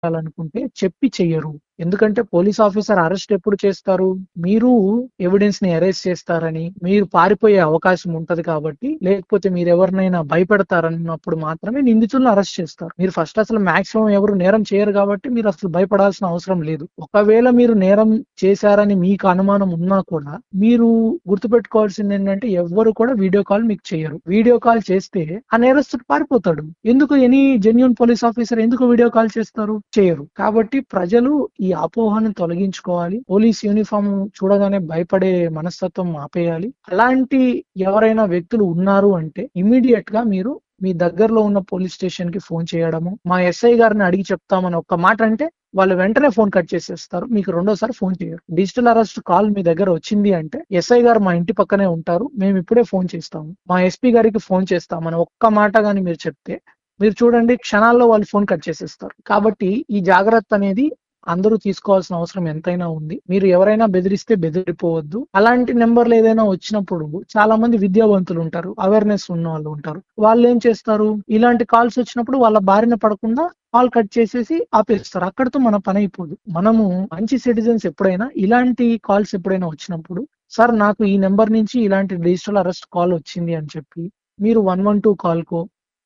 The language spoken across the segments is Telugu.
చేయాలనుకుంటే చెప్పి చెయ్యరు. ఎందుకంటే పోలీస్ ఆఫీసర్ అరెస్ట్ ఎప్పుడు చేస్తారు? మీరు ఎవిడెన్స్‌ని ఎరేజ్ చేస్తారని, మీరు పారిపోయే అవకాశం ఉంటది కాబట్టి, లేకపోతే మీరెవరినైనా భయపెడతారన్నప్పుడు మాత్రమే నిందితులను అరెస్ట్ చేస్తారు. మీరు ఫస్ట్ అసలు మాక్సిమం ఎవరు నేరం చేయరు కాబట్టి మీరసలు భయపడాల్సిన అవసరం లేదు. ఒకవేళ మీరు నేరం చేశారని మీకు అనుమానం ఉన్నా కూడా, మీరు గుర్తుపెట్టుకోవాల్సిందేంటంటే ఎవ్వరు కూడా వీడియో కాల్ మీకు చెయ్యరు. వీడియో కాల్ చేస్తే ఆ నేరస్తుడు పారిపోతాడు. ఎందుకు ఎనీ జెన్యూన్ పోలీస్ ఆఫీసర్ ఎందుకు వీడియో కాల్ చేస్తారు? చేయరు. కాబట్టి ప్రజలు ఈ అపోహను తొలగించుకోవాలి. పోలీస్ యూనిఫార్మ్ చూడగానే భయపడే మనస్తత్వం ఆపేయాలి. అలాంటి ఎవరైనా వ్యక్తులు ఉన్నారు అంటే ఇమ్మీడియేట్‌గా మీరు మీ దగ్గరలో ఉన్న పోలీస్ స్టేషన్‌కి ఫోన్ చేయడము, మా ఎస్ఐ గారిని అడిగి చెప్తామని ఒక్క మాట అంటే వాళ్ళు వెంటనే ఫోన్ కట్ చేసేస్తారు. మీకు రెండోసారి ఫోన్ చేయరు. డిజిటల్ అరెస్ట్ కాల్ మీ దగ్గర వచ్చింది అంటే ఎస్ఐ గారు మా ఇంటి పక్కనే ఉంటారు. మేమిప్పుడే ఫోన్ చేస్తాము. మా ఎస్పీ గారికి ఫోన్ చేస్తామని ఒక్క మాట గాని మీరు చెప్తే, మీరు చూడండి క్షణాల్లో వాళ్ళు ఫోన్ కట్ చేసేస్తారు. కాబట్టి ఈ జాగ్రత్త అనేది అందరూ తీసుకోవాల్సిన అవసరం ఎంతైనా ఉంది. మీరు ఎవరైనా బెదిరిస్తే బెదిరిపోవద్దు. అలాంటి నంబర్‌లు ఏదైనా వచ్చినప్పుడు చాలా మంది విద్యావంతులు ఉంటారు. అవేర్‌నెస్ ఉన్నవాళ్ళు ఉంటారు. వాళ్ళేం చేస్తారు? ఇలాంటి కాల్స్ వచ్చినప్పుడు వాళ్ళ బారిన పడకుండా కాల్ కట్ చేసేసి ఆపేస్తారు. అక్కడితో మన పనైపోదు. మనము మంచి సిటిజన్స్ ఎప్పుడైనా ఇలాంటి కాల్స్ ఎప్పుడైనా వచ్చినప్పుడు, సార్ నాకు ఈ నంబర్ నుంచి ఇలాంటి డిజిటల్ అరెస్ట్ కాల్ వచ్చింది అని చెప్పి, మీరు 112 కాల్‌కో,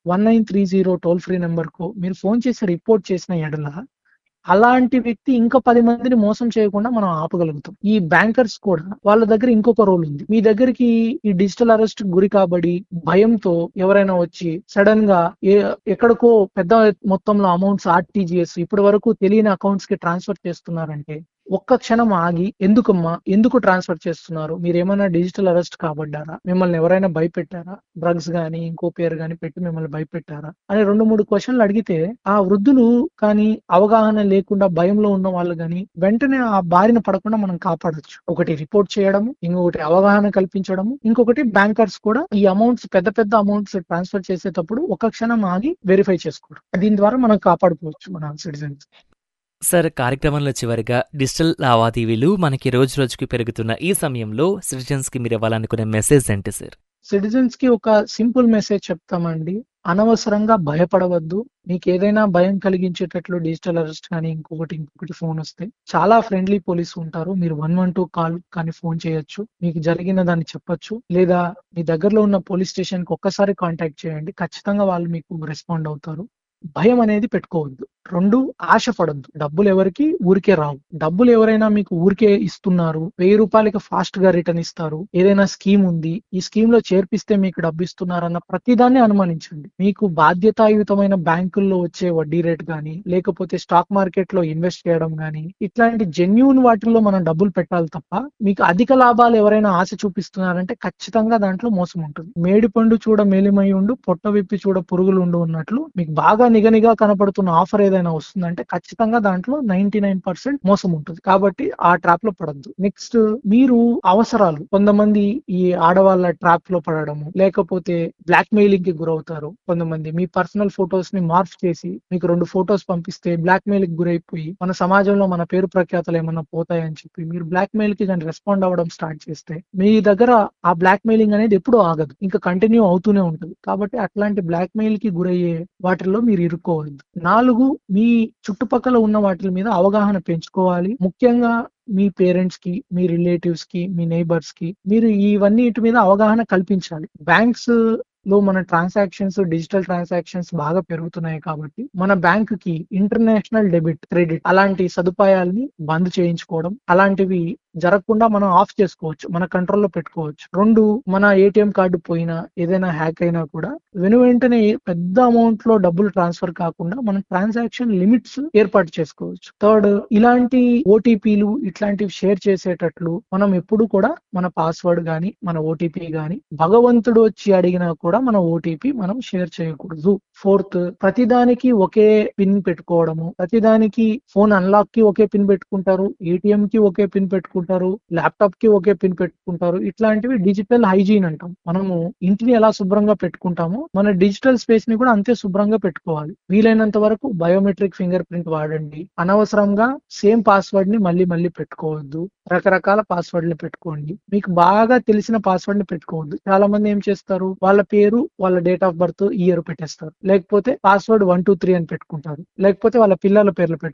1930 టోల్ ఫ్రీ నంబర్‌కో మీరు ఫోన్ చేసి రిపోర్ట్ చేసిన ఎడల, అలాంటి వ్యక్తి ఇంకా 10 మందిని మోసం చేయకుండా మనం ఆపగలుగుతాం. ఈ బ్యాంకర్స్ కూడా వాళ్ళ దగ్గర ఇంకొక రోల్ ఉంది. మీ దగ్గరికి ఈ డిజిటల్ అరెస్ట్‌కి గురి కాబడి, భయంతో ఎవరైనా వచ్చి సడెన్‌గా ఎ ఎక్కడికో పెద్ద మొత్తంలో అమౌంట్స్ ఆర్‌టీజీఎస్ ఇప్పటి వరకు తెలియని అకౌంట్స్‌కి ట్రాన్స్‌ఫర్ చేస్తున్నారంటే, ఒక్క క్షణం ఆగి ఎందుకమ్మా? ఎందుకు ట్రాన్స్‌ఫర్ చేస్తున్నారు? మీరేమన్నా డిజిటల్ అరెస్ట్ కాబడ్డారా? మిమ్మల్ని ఎవరైనా భయపెట్టారా? డ్రగ్స్ గాని, ఇంకో పేరు గాని పెట్టి మిమ్మల్ని భయపెట్టారా? అని 2, 3 క్వెషన్‌లు అడిగితే, ఆ వృద్ధులు కానీ, అవగాహన లేకుండా భయంలో ఉన్న వాళ్ళు గాని, వెంటనే ఆ బారిన పడకుండా మనం కాపాడొచ్చు. ఒకటి రిపోర్ట్ చేయడము, ఇంకొకటి అవగాహన కల్పించడము, ఇంకొకటి బ్యాంకర్స్ కూడా ఈ అమౌంట్స్ పెద్ద పెద్ద అమౌంట్స్ ట్రాన్స్‌ఫర్ చేసేటప్పుడు ఒక్క క్షణం ఆగి వెరిఫై చేసుకోవడం. దీని ద్వారా మనం కాపాడుకోవచ్చు మన సిటిజన్స్. సార్ కార్యక్రమంలో చివరిగా డిజిటల్ లావాదేవీలు మనకి రోజు రోజుకి పెరుగుతున్న ఈ సమయంలో సిటిజన్స్‌కి మీరివ్వాలనుకునే మెసేజ్ ఏంటి సార్? సిటిజన్స్‌కి ఒక సింపుల్ మెసేజ్ చెప్తామండి. అనవసరంగా భయపడవద్దు. మీకేదైనా భయం కలిగించేటట్లు డిజిటల్ అరెస్ట్ కానీ, ఇంకొకటి, ఇంకొకటి ఫోనొస్తే చాలా ఫ్రెండ్లీ పోలీస్ ఉంటారు. మీరు 112 కాల్ కానీ ఫోన్ చేయొచ్చు. మీకు జరిగిన దాన్ని చెప్పొచ్చు. లేదా మీ దగ్గరలో ఉన్న పోలీస్ స్టేషన్‌కి ఒక్కసారి కాంటాక్ట్ చేయండి. ఖచ్చితంగా వాళ్ళు మీకు రెస్పాండ్ అవుతారు. భయం అనేది పెట్టుకోవద్దు. 2 ఆశపడొద్దు. డబ్బులెవరికీ ఊరికే రావు. డబ్బులు ఎవరైనా మీకు ఊరికే ఇస్తున్నారు. రూ. 1000కి ఫాస్ట్‌గా రిటర్న్ ఇస్తారు. ఏదైనా స్కీమ్ ఉంది. ఈ స్కీమ్‌లో చేర్పిస్తే మీకు డబ్బిస్తున్నారన్న ప్రతిదాన్ని అనుమానించండి. మీకు బాధ్యతాయుతమైన బ్యాంకుల్లో వచ్చే వడ్డీ రేట్ గాని, లేకపోతే స్టాక్ మార్కెట్‌లో ఇన్వెస్ట్ చేయడం గాని, ఇట్లాంటి జెన్యూన్ వాటిల్లో మనం డబ్బులు పెట్టాలి తప్ప, మీకు అధిక లాభాలు ఎవరైనా ఆశ చూపిస్తున్నారంటే ఖచ్చితంగా దాంట్లో మోసం ఉంటుంది. మేడిపండు చూడ మేలిమై ఉండు, పొట్ట విప్పి చూడ పురుగులుండు అన్నట్లు మీకు బాగా నిగనిగా కనపడుతున్న ఆఫర్ ఏదైనా వస్తుందంటే ఖచ్చితంగా దాంట్లో 99% మోసం ఉంటుంది. కాబట్టి ఆ ట్రాప్‌లో పడొద్దు. నెక్స్ట్ మీరు అవసరాలు కొంతమంది ఈ ఆడవాళ్ళ ట్రాప్‌లో పడడము, లేకపోతే బ్లాక్ మెయిలింగ్‌కి గురవుతారు. కొంతమంది మీ పర్సనల్ ఫోటోస్‌ని మార్ఫ్ చేసి మీకు 2 ఫోటోస్ పంపిస్తే బ్లాక్ మెయిల్‌కి గురైపోయి, మన సమాజంలో మన పేరు ప్రఖ్యాతలు ఏమన్నా పోతాయని చెప్పి మీరు బ్లాక్ మెయిల్‌కి గాని రెస్పాండ్ అవ్వడం స్టార్ట్ చేస్తే, మీ దగ్గర ఆ బ్లాక్ మెయిలింగ్ అనేది ఎప్పుడూ ఆగదు. ఇంకా కంటిన్యూ అవుతూనే ఉంటది. కాబట్టి అట్లాంటి బ్లాక్ మెయిల్‌కి గురయ్యే వాటిల్లో మీరు ఇరుక్కోవద్దు. 4 మీ చుట్టుపక్కల ఉన్న వాటిల మీద అవగాహన పెంచుకోవాలి. ముఖ్యంగా మీ పేరెంట్స్‌కి, మీ రిలేటివ్స్‌కి, మీ నైబర్స్‌కి మీరు ఇవన్నిటి మీద అవగాహన కల్పించాలి. బ్యాంక్స్‌లో మన ట్రాన్సాక్షన్స్, డిజిటల్ ట్రాన్సాక్షన్స్ బాగా పెరుగుతున్నాయి కాబట్టి, మన బ్యాంక్‌కి ఇంటర్నేషనల్ డెబిట్, క్రెడిట్ అలాంటి సదుపాయాల్ని బంద్ చేయించుకోవడం, అలాంటివి జరగకుండా మనం ఆఫ్ చేసుకోవచ్చు. మన కంట్రోల్‌లో పెట్టుకోవచ్చు. 2 మన ఏటీఎం కార్డ్ పోయినా, ఏదైనా హ్యాక్ అయినా కూడా వెనువెంటనే పెద్ద అమౌంట్‌లో డబ్బులు ట్రాన్స్‌ఫర్ కాకుండా మనం ట్రాన్సాక్షన్ లిమిట్స్ ఏర్పాటు చేసుకోవచ్చు. థర్డ్ ఇలాంటి ఓటీపీలు ఇట్లాంటివి షేర్ చేసేటట్లు మనం ఎప్పుడు కూడా మన పాస్వర్డ్ గాని, మన ఓటీపీ గాని భగవంతుడు వచ్చి అడిగినా కూడా మన ఓటీపీ మనం షేర్ చేయకూడదు. ఫోర్త్ ప్రతిదానికి ఒకే పిన్ పెట్టుకోవడము, ప్రతిదానికి ఫోన్ అన్‌లాక్‌కి ఒకే పిన్ పెట్టుకుంటారు. ఏటీఎంకి ఒకే పిన్ పెట్టుకుంటారు. పెట్టుకుంటారు ల్యాప్టాప్ కి ఒకే పిన్ పెట్టుకుంటారు ఇట్లాంటివి డిజిటల్ హైజీన్ అంటాం మనము ఇంటిని ఎలా శుభ్రంగా పెట్టుకుంటామో మన డిజిటల్ స్పేస్ ని కూడా అంతే శుభ్రంగా పెట్టుకోవాలి వీలైనంత వరకు బయోమెట్రిక్ ఫింగర్ ప్రింట్ వాడండి అనవసరంగా సేమ్ పాస్వర్డ్ ని మళ్ళీ మళ్ళీ పెట్టుకోవద్దు రకరకాల పాస్వర్డ్ ని పెట్టుకోండి మీకు బాగా తెలిసిన పాస్వర్డ్ ని పెట్టుకోవద్దు చాలా మంది ఏం చేస్తారు వాళ్ళ పేరు వాళ్ళ డేట్ ఆఫ్ బర్త్ ఇయర్ పెట్టేస్తారు లేకపోతే పాస్వర్డ్ వన్ టూ త్రీ అని పెట్టుకుంటారు లేకపోతే వాళ్ళ పిల్లల పేర్లు పెట్టుకుంటారు